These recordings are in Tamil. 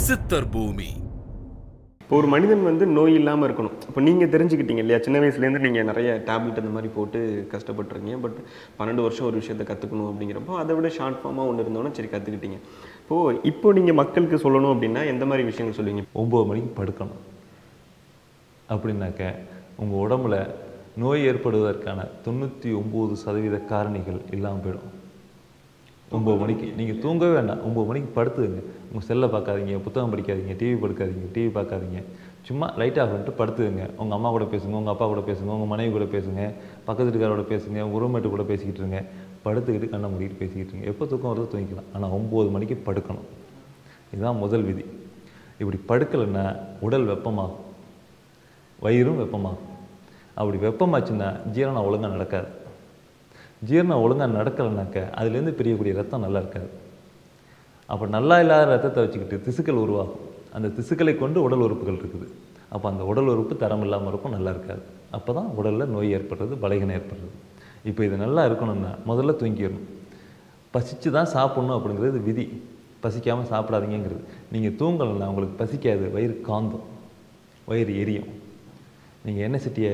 சித்தர் பூமி இப்போ ஒரு மனிதன் வந்து நோய் இல்லாமல் இருக்கணும் இப்போ நீங்கள் தெரிஞ்சுக்கிட்டீங்க இல்லையா சின்ன வயசுலேருந்து நீங்கள் நிறைய டேப்லெட் அந்த மாதிரி போட்டு கஷ்டப்பட்டுருக்கீங்க பட் பன்னெண்டு வருஷம் ஒரு விஷயத்தை கற்றுக்கணும் அப்படிங்கிறப்போ அதை விட ஷார்ட் ஃபார்மாக ஒன்று இருந்தோன்னா சரி கற்றுக்கிட்டீங்க இப்போது இப்போ நீங்கள் மக்களுக்கு சொல்லணும் அப்படின்னா எந்த மாதிரி விஷயங்கள் சொல்லுவீங்க ஒம்பது மணிக்கு படுக்கணும் அப்படின்னாக்க உங்கள் உடம்புல நோய் ஏற்படுவதற்கான தொண்ணூற்றி ஒம்பது சதவீத காரணிகள் இல்லாமல் போயிடும் ஒம்பது மணிக்கு நீங்கள் தூங்கவே வேண்டாம் ஒம்பது மணிக்கு படுத்துங்க உங்கள் செல்லை பார்க்காதீங்க புத்தகம் படிக்காதீங்க டிவி படுக்காதீங்க டிவி பார்க்காதீங்க சும்மா லைட் ஆஃப் பண்ணிட்டு படுத்துங்க உங்கள் அம்மா கூட பேசுங்க உங்கள் அப்பா கூட பேசுங்க உங்கள் மனைவி கூட பேசுங்க பக்கத்து வீட்டுக்காரோட பேசுங்க உங்கள் ரூம்மேட்டு கூட பேசிக்கிட்டு இருங்க படுத்துக்கிட்டு கண்ணை மூடிட்டு பேசிக்கிட்டு இருங்க எப்போ தூக்கம் வருதோ தூங்கிக்கலாம் ஆனால் ஒம்பது மணிக்கு படுக்கணும் இதுதான் முதல் விதி இப்படி படுக்கலைன்னா உடல் வெப்பமாகும் வயிறும் வெப்பமாகும் அப்படி வெப்பமாச்சுன்னா ஜீரணம் ஒழுங்காக நடக்காது ஜீரணம் ஒழுங்காக நடக்கலைனாக்க அதுலேருந்து பிரியக்கூடிய ரத்தம் நல்லா இருக்காது அப்போ நல்லா இல்லாத ரத்தத்தை வச்சுக்கிட்டு திசுக்கள் உருவாகும் அந்த திசுக்களை கொண்டு உடல் உறுப்புகள் இருக்குது அப்போ அந்த உடல் உறுப்பு தரம் இல்லாமல் இருக்கும் நல்லா இருக்காது அப்போ தான் உடலில் நோய் ஏற்படுறது பலகீனம் ஏற்படுறது இப்போ இது நல்லா இருக்கணும்னா முதல்ல தூங்கிடணும் பசிச்சு தான் சாப்பிட்ணும் அப்படிங்கிறது விதி பசிக்காமல் சாப்பிடாதீங்கிறது நீங்கள் தூங்கலைன்னா உங்களுக்கு பசிக்காது வயிறு காந்தும் வயிறு எரியும் நீங்கள் எண்ணெய் சட்டியை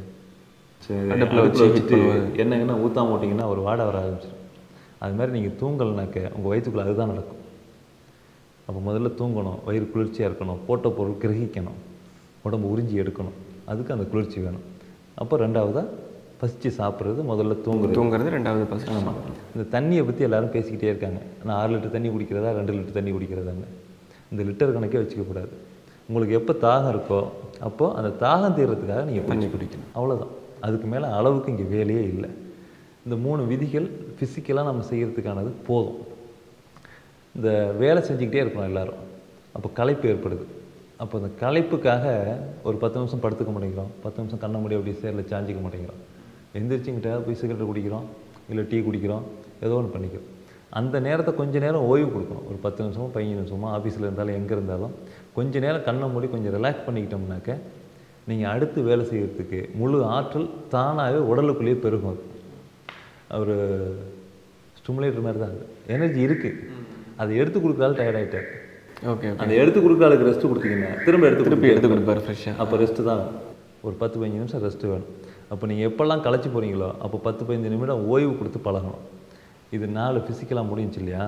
அடுப்புல வச்சு heat வச்சுட்டு பண்ணுவாங்க. எண்ணெய் எண்ணெய் ஊற்றாம விட்டிங்கன்னா ஒரு வாடை வர ஆரம்பிச்சிடும் அது மாதிரி நீங்கள் தூங்கலைனாக்க உங்கள் வயிற்றுக்குள்ளே அதுதான் நடக்கும் அப்போ முதல்ல தூங்கணும் வயிறு குளிர்ச்சியாக இருக்கணும் போட்ட பொருள் கிரகிக்கணும் உடம்பு உறிஞ்சி எடுக்கணும் அதுக்கு அந்த குளிர்ச்சி வேணும் அப்போ ரெண்டாவதாக பசிச்சு சாப்பிட்றது முதல்ல தூங்குறது தூங்குறது ரெண்டாவது பசி ஆமாம் இந்த தண்ணியை பற்றி எல்லாரும் பேசிக்கிட்டே இருக்காங்க நான் ஆறு லிட்டர் தண்ணி குடிக்கிறதா ரெண்டு லிட்டர் தண்ணி குடிக்கிறதான்னு இந்த லிட்டர் கணக்கே வச்சுக்கக்கூடாது உங்களுக்கு எப்போ தாகம் இருக்கோ அப்போது அந்த தாகம் தீர்றதுக்காக நீங்கள் தண்ணி குடிக்கணும் அவ்வளோதான் அதுக்கு மேலே அளவுக்கு இங்கே வேலையே இல்லை இந்த மூணு விதிகள் ஃபிசிக்கலாக நம்ம செய்கிறதுக்கானது போதும் இந்த வேலை செஞ்சுக்கிட்டே இருக்கணும் எல்லாரும் அப்போ களைப்பு ஏற்படுது அப்போ அந்த களைப்புக்காக ஒரு பத்து நிமிஷம் படுத்துக்க மாட்டேங்கிறோம் பத்து நிமிஷம் கண்ண மூடி அப்படியே சேரில் சாஞ்சிக்க மாட்டேங்கிறோம் எந்திரிச்சுக்கிட்ட போய் சிகரெட் குடிக்கிறோம் இல்லை டீ குடிக்கிறோம் ஏதோ ஒன்று பண்ணிக்கிறோம் அந்த நேரத்தை கொஞ்ச நேரம் ஓய்வு கொடுக்கணும் ஒரு பத்து நிமிஷமோ பதினஞ்சு நிமிஷமோ ஆஃபீஸில் இருந்தாலும் எங்கே இருந்தாலும் கொஞ்ச நேரம் கண்ணை மூடி கொஞ்சம் ரிலாக்ஸ் பண்ணிக்கிட்டோம்னாக்க நீங்கள் அடுத்து வேலை செய்கிறதுக்கு முழு ஆற்றல் தானாகவே உடலுக்குள்ளேயே பெருகும் அது ஒரு ஸ்டிமுலேட்டர் மாதிரி தான் அது எனர்ஜி இருக்குது அதை எடுத்து கொடுக்குறாள் டயர்ட் ஆகிட்டார் ஓகே அந்த எடுத்து கொடுக்குறாளுக்கு ரெஸ்ட் கொடுத்தீங்கன்னா திரும்ப எடுத்து திருப்பி எடுத்து கொடுப்பீங்க. கொடுப்பாரு ஃப்ரெஷ்ஷாக அப்போ ரெஸ்ட்டு தான் வேணும். ஒரு பத்து பதினஞ்சு நிமிஷம் ரெஸ்ட்டு வேணும் அப்போ நீங்கள் எப்போல்லாம் களைச்சி போகிறீங்களோ அப்போ பத்து பதினஞ்சு நிமிடம் ஓய்வு கொடுத்து பழகணும் இது நாலு ஃபிசிக்கலாக முடிஞ்சுச்சு இல்லையா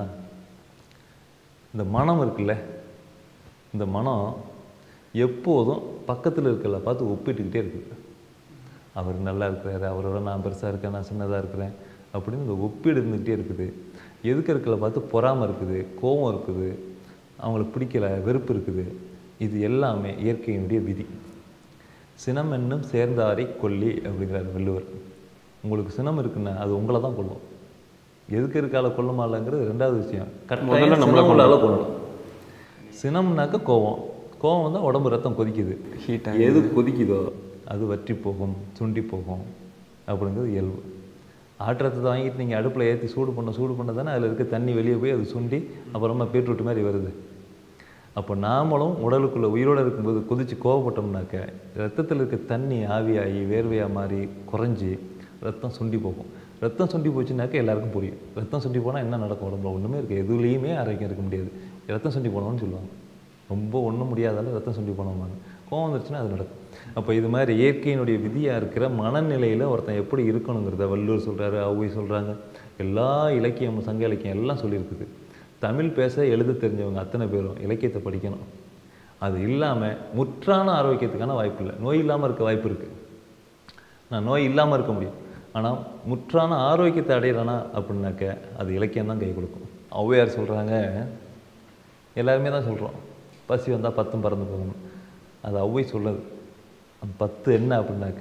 இந்த மனம் இருக்குல்ல இந்த மனம் எப்போதும் பக்கத்தில் இருக்கல பார்த்து ஒப்பிட்டுக்கிட்டே இருக்குது அவர் நல்லா இருக்கிறாரு அவரோட நான் பெருசாக இருக்கேன் நான் சின்னதாக இருக்கிறேன் அப்படின்னு இந்த ஒப்பீடு இருந்துகிட்டே இருக்குது எதுக்கு இருக்கல பார்த்து பொறாமை இருக்குது கோபம் இருக்குது அவங்களுக்கு பிடிக்கல வெறுப்பு இருக்குது இது எல்லாமே இயற்கையினுடைய விதி சினம் என்னும் சேர்ந்தாரை கொல்லி அப்படிங்கிறார் வள்ளுவர் உங்களுக்கு சினம் இருக்குன்னா அது உங்களை தான் கொல்லும் எதுக்கு இருக்கால கொல்லுமா இல்லைங்கிறது ரெண்டாவது விஷயம் முதல்ல கட்டாயம் நம்மளை சினமுள்ளால கொல்லணும் சினம்னாக்க கோவம் கோவம் வந்தால் உடம்பு ரத்தம் கொதிக்குது ஹீட் எது கொதிக்குதோ அது வற்றி போகும் சுண்டி போகும் அப்படிங்கிறது இயல்பு ஆற்றத்தை வாங்கிட்டு நீங்கள் அடுப்பில் ஏற்றி சூடு பண்ண சூடு பண்ண தானே அதில் இருக்க தண்ணி வெளியே போய் அது சுண்டி அப்புறமா பீட்ரூட் மாதிரி வருது அப்போ நாமளும் உடலுக்குள்ளே உயிரோடு இருக்கும்போது கொதித்து கோவப்பட்டோம்னாக்க ரத்தத்தில் இருக்க தண்ணி ஆவியாகி வேர்வையாக மாறி குறைஞ்சி ரத்தம் சுண்டி போகும் ரத்தம் சுண்டி போச்சுனாக்க எல்லாருக்கும் புரியும் ரத்தம் சுண்டி போனால் என்ன நடக்கும் உடம்புல ஒன்றுமே இருக்குது எதுலேயுமே ஆரோக்கியம் இருக்க முடியாது ரத்தம் சுண்டி போனோம்னு சொல்லுவாங்க ரொம்ப ஒன்றும் முடியாதால ரத்தம் சுண்டி போனோம்னாங்க கோவம் வந்துருச்சுன்னா அது நடக்கும் அப்போ இது மாதிரி இயற்கையினுடைய விதியாக இருக்கிற மனநிலையில் ஒருத்தன் எப்படி இருக்கணுங்கிறத வள்ளுவர் சொல்கிறாரு ஔவை சொல்கிறாங்க எல்லா இலக்கியம் சங்க இலக்கியம் எல்லாம் சொல்லியிருக்குது தமிழ் பேச எழுத தெரிஞ்சவங்க அத்தனை பேரும் இலக்கியத்தை படிக்கணும் அது இல்லாமல் முற்றான ஆரோக்கியத்துக்கான வாய்ப்பு இல்லை நோய் இல்லாமல் இருக்க வாய்ப்பு இருக்குது நான் நோய் இல்லாமல் இருக்க முடியும் ஆனால் முற்றான ஆரோக்கியத்தை அடையிறேனா அப்படின்னாக்க அது இலக்கியம் தான் கை கொடுக்கும் ஔவையார் சொல்கிறாங்க எல்லாருமே தான் சொல்கிறோம் பசி வந்தால் பத்தும் பறந்து போகணும் அது ஔவை சொல்லுது அந்த பத்து என்ன அப்படின்னாக்க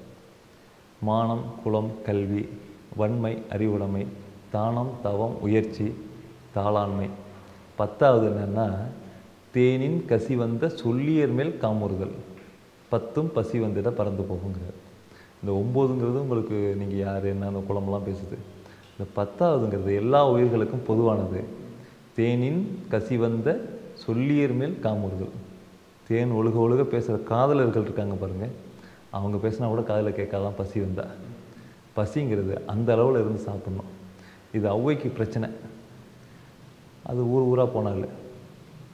மானம் குலம் கல்வி வன்மை அறிவுடைமை தானம் தவம் உயர்ச்சி தாளாண்மை பத்தாவது என்னன்னா தேனின் கசி வந்த சொல்லியர் மேல் காமுறுதல் பத்தும் பசி வந்துட பறந்து போகுங்கிறார் இந்த ஒம்போதுங்கிறது உங்களுக்கு நீங்கள் யார் என்ன அந்த குளமெல்லாம் பேசுது இந்த பத்தாவதுங்கிறது எல்லா உயிர்களுக்கும் பொதுவானது தேனின் கசி வந்த சொல்லியர் மேல் காமுறுதல் தேன் ஒழுக ஒழுக பேசுகிற காதலர்கள் இருக்காங்க பாருங்கள் அவங்க பேசினா கூட காதில் கேட்காதான் பசி வந்தா பசிங்கிறது அந்த அளவில் இருந்து சாப்பிட்ணும் இது ஔவைக்கு பிரச்சனை அது ஊர் ஊராக போனால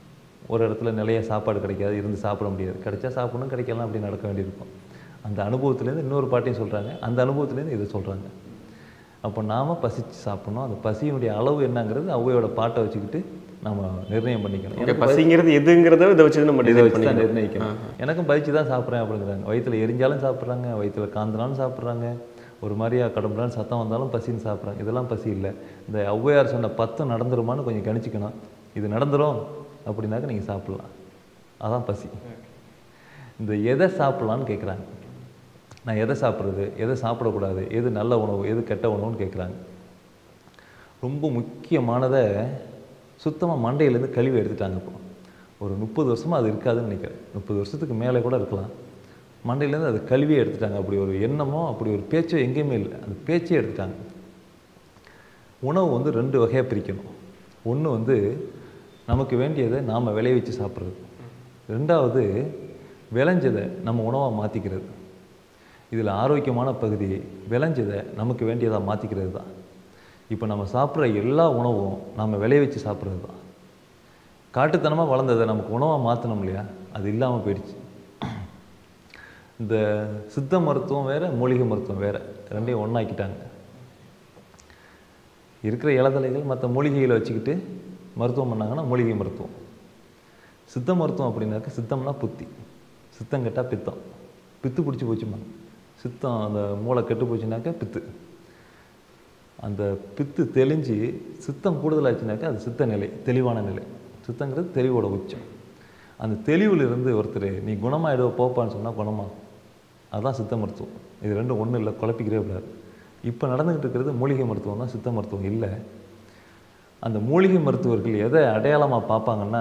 ஒரு இடத்துல நிலைய சாப்பாடு கிடைக்காது இருந்து சாப்பிட முடியாது கிடைச்சா சாப்பிடணும் கிடைக்கலாம் அப்படி நடக்க வேண்டியிருக்கும் அந்த அனுபவத்துலேருந்து இன்னொரு பாட்டையும் சொல்கிறாங்க அந்த அனுபவத்துலேருந்து இதை சொல்கிறாங்க அப்போ நாம் பசிச்சு சாப்பிடணும் அந்த பசியினுடைய அளவு என்னங்கிறது ஔவையோட பாட்டை வச்சுக்கிட்டு நம்ம நிர்ணயம் பண்ணிக்கணும் ஓகே பசிங்கிறது எதுங்கிறத இதை வச்சு நம்ம இதை டிசைட் வச்சு தான் பண்ணிக்கலாம் நிர்ணயிக்கணும் எனக்கும் பயிற்சி தான் சாப்பிட்றேன் அப்படிங்கிறாங்க வயித்துல எரிஞ்சாலும் சாப்பிட்றாங்க வயித்துல காந்தனாலும் சாப்பிட்றாங்க ஒரு மாதிரியா கடம்புலான்னு சத்தம் வந்தாலும் பசின்னு சாப்பிட்றாங்க இதெல்லாம் பசி இல்லை இந்த ஔவையார் சொன்ன பத்து நடந்துருமான்னு கொஞ்சம் கணிச்சுக்கணும் இது நடந்துரும் அப்படின்னாக்க நீங்கள் சாப்பிட்லாம் அதான் பசி இந்த எதை சாப்பிட்லான்னு கேட்குறாங்க நான் எதை சாப்பிட்றது எதை சாப்பிடக்கூடாது எது நல்ல உணவு எது கெட்ட உணவுன்னு கேட்குறாங்க ரொம்ப முக்கியமானதை சுத்தமாக மண்டையிலேருந்து கழிவு எடுத்துட்டாங்க இப்போ ஒரு முப்பது வருஷமாக அது இருக்காதுன்னு நினைக்கிறேன் முப்பது வருஷத்துக்கு மேலே கூட இருக்கலாம் மண்டையிலேருந்து அது கழுவியே எடுத்துட்டாங்க அப்படி ஒரு எண்ணமோ அப்படி ஒரு பேச்சோ எங்கேயுமே இல்லை அந்த பேச்சே எடுத்துட்டாங்க உணவு வந்து ரெண்டு வகையாக பிரிக்கணும் ஒன்று வந்து நமக்கு வேண்டியதை நாம் விளைவிச்சு சாப்பிட்றது ரெண்டாவது விளைஞ்சதை நம்ம உணவாக மாற்றிக்கிறது இதில் ஆரோக்கியமான பகுதி விளைஞ்சதை நமக்கு வேண்டியதாக மாற்றிக்கிறது தான் இப்போ நம்ம சாப்பிட்ற எல்லா உணவும் நம்ம விளைவிச்சு சாப்பிட்றது தான் காட்டுத்தனமாக வளர்ந்ததை நமக்கு உணவாக மாற்றணும் இல்லையா அது இல்லாமல் போயிடுச்சு இந்த சித்த மருத்துவம் வேற மூலிகை மருத்துவம் வேற ரெண்டையும் ஒன்றாக்கிட்டாங்க இருக்கிற இலதலைகள் மற்ற மூலிகைகளை வச்சுக்கிட்டு மருத்துவம் பண்ணாங்கன்னா மூலிகை மருத்துவம் சித்த மருத்துவம் அப்படின்னாக்க சித்தம்னா புத்தி சித்தம் கெட்டால் பித்தம் பித்து பிடிச்சி போச்சுமா சித்தம் அந்த மூளை கெட்டு போச்சுனாக்கா பித்து அந்த பித்து தெளிஞ்சு சித்தம் கூடுதலாச்சுனாக்கா அது சித்த நிலை தெளிவான நிலை சித்தங்கிறது தெளிவோட உச்சம் அந்த தெளிவிலிருந்து ஒருத்தர் நீ குணமாயிடுவ போப்பான்னு சொன்னால் குணமா அதான் சித்த மருத்துவம் இது ரெண்டும் ஒன்றும் இல்லை குழப்பிக்கிறே கூடாது இப்போ நடந்துக்கிட்டு இருக்கிறது மூலிகை மருத்துவம் தான் சித்த மருத்துவம் இல்லை அந்த மூலிகை மருத்துவர்கள் எதை அடையாளமாக பார்ப்பாங்கன்னா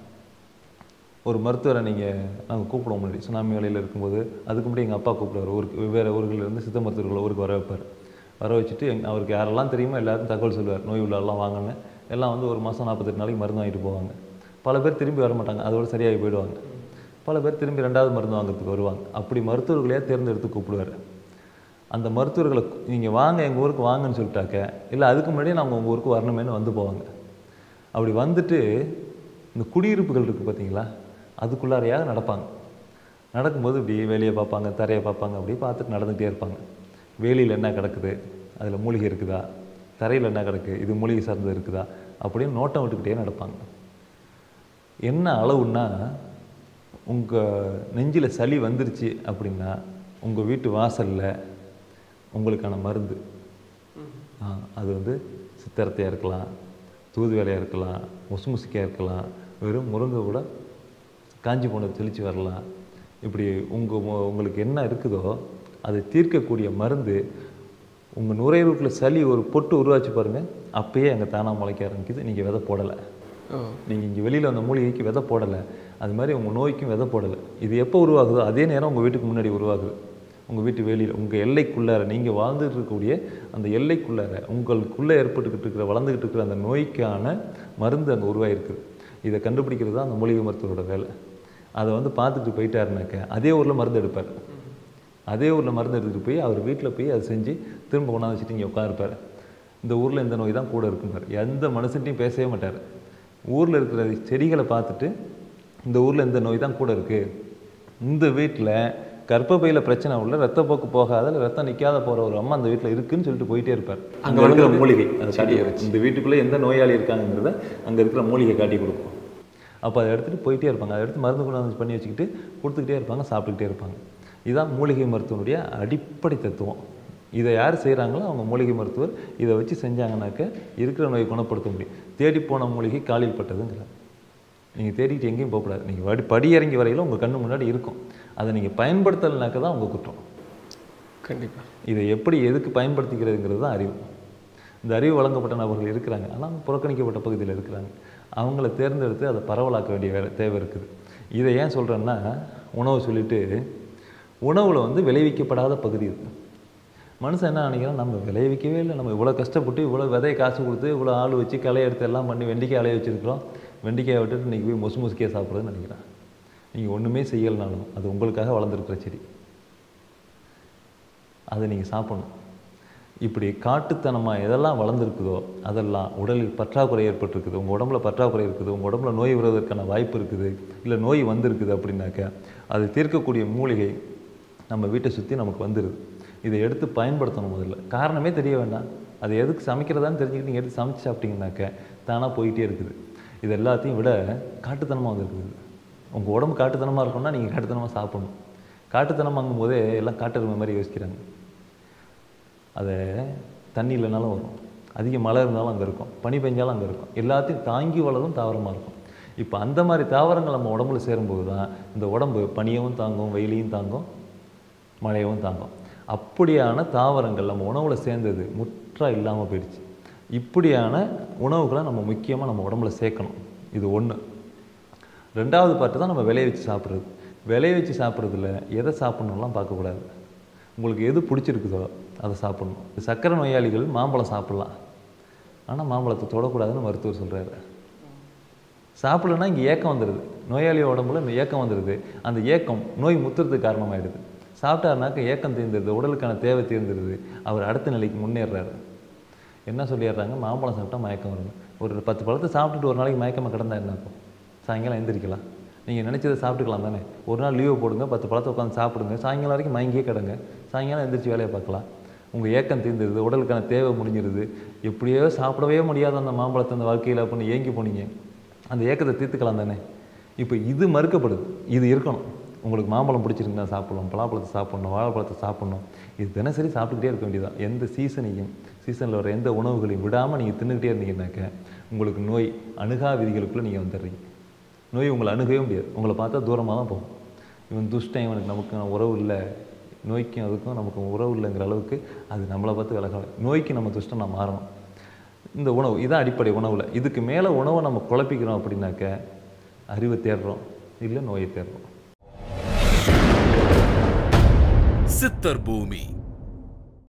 ஒரு மருத்துவரை நீங்கள் நாங்கள் கூப்பிடுவோம் முன்னாடி சுனாமி வேலையில் இருக்கும்போது அதுக்கு முன்னாடி எங்கள் அப்பா கூப்பிடுவார் ஊருக்கு வெவ்வேறு ஊர்களிலிருந்து சித்த மருத்துவர்களை ஊருக்கு வர வைப்பார் வர வச்சுட்டு எங் அவருக்கு யாரெல்லாம் தெரியுமோ எல்லாருக்கும் தகவல் சொல்லுவார் நோய் உள்ளெல்லாம் வாங்கன்னு எல்லாம் வந்து ஒரு மாதம் நாற்பத்தெட்டு நாளைக்கு மருந்து வாங்கிட்டு போவாங்க பல பேர் திரும்பி வர மாட்டாங்க அதோட சரியாகி போயிடுவாங்க பல பேர் திரும்பி ரெண்டாவது மருந்து வாங்குறதுக்கு வருவாங்க அப்படி மருத்துவர்களையே தேர்ந்தெடுத்து கூப்பிடுவார் அந்த மருத்துவர்களை நீங்கள் வாங்க எங்கள் ஊருக்கு வாங்கன்னு சொல்லிட்டாக்க இல்லை அதுக்கு முன்னாடியே நாங்கள் உங்கள் ஊருக்கு வரணுமேனு வந்து போவாங்க அப்படி வந்துட்டு இந்த குடியிருப்புகள் இருக்குது பார்த்தீங்களா அதுக்குள்ளாரையாக நடப்பாங்க நடக்கும்போது இப்படி வேலையை பார்ப்பாங்க தரையை பார்ப்பாங்க அப்படி பார்த்துட்டு நடந்துகிட்டே இருப்பாங்க வேலியில் என்ன கிடக்குது அதில் மூலிகை இருக்குதா தரையில் என்ன கிடக்கு இது மூலிகை சார்ந்தது இருக்குதா அப்படின்னு நோட்டம் விட்டுக்கிட்டே நடப்பாங்க என்ன அளவுன்னா உங்கள் நெஞ்சில் சளி வந்துருச்சு அப்படின்னா உங்கள் வீட்டு வாசலில் உங்களுக்கான மருந்து ஆ, அது வந்து சித்தரத்தையாக இருக்கலாம் தூது வேலையாக இருக்கலாம் முசுமுசிக்காக இருக்கலாம் வெறும் முருங்கை கூட காஞ்சி போனது தெளித்து வரலாம் இப்படி உங்கள் உங்களுக்கு என்ன இருக்குதோ அதை தீர்க்கக்கூடிய மருந்து உங்கள் நுரையீரலுக்குள்ள சளி ஒரு பொட்டு உருவாச்சு பாருங்கள் அப்பயே அங்கே தானாக முளைக்க ஆரம்பிக்குது நீங்கள் விதை போடலை ஓ நீங்கள் இங்கே வெளியில் வந்த மூலிகைக்கு விதை போடலை அது மாதிரி உங்கள் நோய்க்கும் விதை போடலை இது எப்போ உருவாகுதோ அதே நேரம் உங்கள் வீட்டுக்கு முன்னாடி உருவாகுது உங்கள் வீட்டு வெளியில் உங்கள் எல்லைக்குள்ளார நீங்கள் வாழ்ந்துட்டு இருக்கக்கூடிய அந்த எல்லைக்குள்ளார உங்களுக்குள்ளே ஏற்பட்டுக்கிட்டு இருக்கிற வளர்ந்துக்கிட்டு இருக்கிற அந்த நோய்க்கான மருந்து அங்கே உருவாகிருக்குது இதை கண்டுபிடிக்கிறது தான் அந்த மூலிகை மருத்துவரோட வேலை அதை வந்து பார்த்துட்டு போயிட்டாருனாக்க அதே ஊரில் மருந்து எடுப்பார் அதே ஊரில் மருந்து எடுத்துகிட்டு போய் அவர் வீட்டில் போய் அதை செஞ்சு திரும்ப கொண்டாந்து வச்சுட்டு இங்கே உட்காருப்பார் இந்த ஊரில் இந்த நோய் தான் கூட இருக்கும்பார் எந்த மனுஷன்ட்டையும் பேசவே மாட்டார் ஊரில் இருக்கிற செடிகளை பார்த்துட்டு இந்த ஊரில் இந்த நோய் தான் கூட இருக்குது இந்த வீட்டில் கர்ப்பப்பையில் பிரச்சனை உள்ள ரத்தப்போக்கு போகாத இல்ல ரத்தம் நிற்காத போகிற ஒரு அம்மா அந்த வீட்டில் இருக்குன்னு சொல்லிட்டு போயிட்டே இருப்பார் அங்கே இருக்கிற மூலிகை அதை காட்டி இந்த வீட்டுக்குள்ளே எந்த நோயாளி இருக்காங்கிறத அங்கே இருக்கிற மூலிகை காட்டி கொடுக்கும் அப்போ அதை எடுத்துகிட்டு போயிட்டே இருப்பாங்க அதை எடுத்து மருந்து கொண்டாந்து பண்ணி வச்சுக்கிட்டு கொடுத்துக்கிட்டே இருப்பாங்க சாப்பிட்டுக்கிட்டே இருப்பாங்க இதுதான் மூலிகை மருத்துவனுடைய அடிப்படை தத்துவம் இதை யார் செய்கிறாங்களோ அவங்க மூலிகை மருத்துவர் இதை வச்சு செஞ்சாங்கனாக்க இருக்கிற நோயை குணப்படுத்த முடியும் தேடி போன மூலிகை காலில் பட்டதுங்கிறார் நீங்கள் தேடிட்டு எங்கேயும் போகக்கூடாது நீங்கள் வடி படி இறங்கி வரையில உங்கள் கண்ணு முன்னாடி இருக்கும் அதை நீங்கள் பயன்படுத்தலைனாக்க தான் உங்கள் குற்றம் கண்டிப்பா இதை எப்படி எதுக்கு பயன்படுத்திக்கிறதுங்கிறது தான் அறிவு இந்த அறிவு வழங்கப்பட்ட நபர்கள் இருக்கிறாங்க ஆனால் புறக்கணிக்கப்பட்ட பகுதியில் இருக்கிறாங்க அவங்கள தேர்ந்தெடுத்து அதை பரவலாக்க வேண்டிய வேலை தேவை இருக்குது இதை ஏன் சொல்கிறேன்னா உணவு சொல்லிட்டு உணவில் வந்து விளைவிக்கப்படாத பகுதி இருக்குது மனுஷன் என்ன நினைக்கிறான் நம்ம விளைவிக்கவே இல்லை நம்ம இவ்வளோ கஷ்டப்பட்டு இவ்வளோ விதையை காசு கொடுத்து இவ்வளோ ஆள் வச்சு களை எடுத்து எல்லாம் பண்ணி வெண்டிக்காய் அலைய வச்சுருக்கிறோம் வெண்டிக்காயை விட்டுட்டு இன்றைக்கி போய் மொசு மொசுக்கையாக சாப்பிட்றதுன்னு நினைக்கிறான் நீங்கள் ஒன்றுமே செய்யலைனாலும் அது உங்களுக்காக வளர்ந்துருக்கிற செடி அதை நீங்கள் சாப்பிடணும் இப்படி காட்டுத்தனமாக எதெல்லாம் வளர்ந்துருக்குதோ அதெல்லாம் உடலில் பற்றாக்குறை ஏற்பட்டிருக்குது உங்கள் உடம்புல பற்றாக்குறை இருக்குது உங்கள் உடம்புல நோய் வருவதற்கான வாய்ப்பு இருக்குது இல்லை நோய் வந்திருக்குது அப்படின்னாக்க அது தீர்க்கக்கூடிய மூலிகை நம்ம வீட்டை சுற்றி நமக்கு வந்துடுது இதை எடுத்து பயன்படுத்தணும் முதல்ல காரணமே தெரிய வேண்டாம் அது எதுக்கு சமைக்கிறதான்னு தெரிஞ்சுக்கிட்டு நீங்கள் எடுத்து சமைச்சு சாப்பிட்டீங்கன்னாக்க தானாக போயிட்டே இருக்குது இது எல்லாத்தையும் விட காட்டுத்தனமாக வந்துருக்குது உங்கள் உடம்பு காட்டுத்தனமாக இருக்கும்னா நீங்கள் காட்டுத்தனமாக சாப்பிடணும் காட்டுத்தனமாங்கும் போதே எல்லாம் காட்டெருமை மாதிரி யோசிக்கிறாங்க அதை தண்ணி இல்லைனாலும் வரும் அதிக மழை இருந்தாலும் அங்கே இருக்கும் பனி பெஞ்சாலும் அங்கே இருக்கும் எல்லாத்தையும் தாங்கி வளரும் தாவரமாக இருக்கும் இப்போ அந்த மாதிரி தாவரங்கள் நம்ம உடம்புல சேரும்போது தான் இந்த உடம்பு பனியவும் தாங்கும் வெயிலையும் தாங்கும் மழையவும் தாங்கும் அப்படியான தாவரங்கள் நம்ம உணவுல சேர்ந்தது முற்றா இல்லாமல் போயிடுச்சு இப்படியான உணவுகளை நம்ம முக்கியமாக நம்ம உடம்புல சேர்க்கணும் இது ஒன்று ரெண்டாவது பாட்டு தான் நம்ம விளைய வச்சு சாப்பிட்றது விளைய வச்சு சாப்பிட்றதுல எதை சாப்பிட்ணுலாம் பார்க்கக்கூடாது உங்களுக்கு எது பிடிச்சிருக்குதோ அதை சாப்பிடணும் சக்கரை நோயாளிகள் மாம்பழம் சாப்பிட்லாம் ஆனால் மாம்பழத்தை தொடக்கூடாதுன்னு மருத்துவர் சொல்கிறாரு சாப்பிடலன்னா இங்கே ஏக்கம் வந்துடுது நோயாளி உடம்புல இந்த ஏக்கம் வந்துடுது அந்த ஏக்கம் நோய் முத்துறதுக்கு காரணமாயிடுது சாப்பிட்டாருனாக்க ஏக்கம் தீர்ந்துடுது உடலுக்கான தேவை தீர்ந்துடுது அவர் அடுத்த நிலைக்கு முன்னேறுறாரு என்ன சொல்லிடுறாங்க மாம்பழம் சாப்பிட்டா மயக்கம் வருது ஒரு பத்து பழத்தை சாப்பிட்டுட்டு ஒரு நாளைக்கு மயக்கமாக கிடந்தா என்ன ஆகும் சாயங்காலம் எந்திரிக்கலாம் நீங்கள் நினச்சதை சாப்பிட்டுக்கலாம் தானே ஒரு நாள் லீவு போடுங்க பத்து பழத்தை உட்காந்து சாப்பிடுங்க சாயங்காலம் வரைக்கும் மயங்கியே கிடங்க சாயங்காலம் எந்திரிச்சு வேலையை பார்க்கலாம் உங்கள் ஏக்கம் தீர்ந்துடுது உடலுக்கான தேவை முடிஞ்சிருது எப்படியோ சாப்பிடவே முடியாத அந்த மாம்பழத்தை அந்த வாழ்க்கையில் அப்படின்னு ஏங்கி போனீங்க அந்த ஏக்கத்தை தீர்த்துக்கலாம் தானே இப்போ இது மறுக்கப்படுது இது இருக்கணும் உங்களுக்கு மாம்பழம் பிடிச்சிருந்தா சாப்பிடணும் பலாப்பழத்தை சாப்பிடணும் வாழைப்பழத்தை சாப்பிடணும் இது தினசரி சாப்பிட்டுக்கிட்டே இருக்க வேண்டியதான் எந்த சீசனையும் சீசனில் வர எந்த உணவுகளையும் விடாமல் நீங்கள் தின்னுக்கிட்டே இருந்தீங்கன்னாக்க உங்களுக்கு நோய் அணுகா விதிகளுக்குள்ளே நீங்கள் வந்துடுறீங்க நோய் உங்களை அணுகவே முடியாது உங்களை பார்த்தா தூரமாக தான் போகும் இவன் துஷ்டன் இவனுக்கு நமக்கு உறவு இல்லை நோய்க்கும் அதுக்கும் நமக்கு உறவு இல்லைங்கிற அளவுக்கு அது நம்மளை பார்த்து விலக நோய்க்கு நம்ம துஷ்டன் நான் மாறணும் இந்த உணவு இதான் அடிப்படை உணவில் இதுக்கு மேலே உணவை நம்ம குழப்பிக்கிறோம் அப்படின்னாக்க அறிவை தேடுறோம் இல்லை நோயை தேடுறோம் சித்தர் பூமி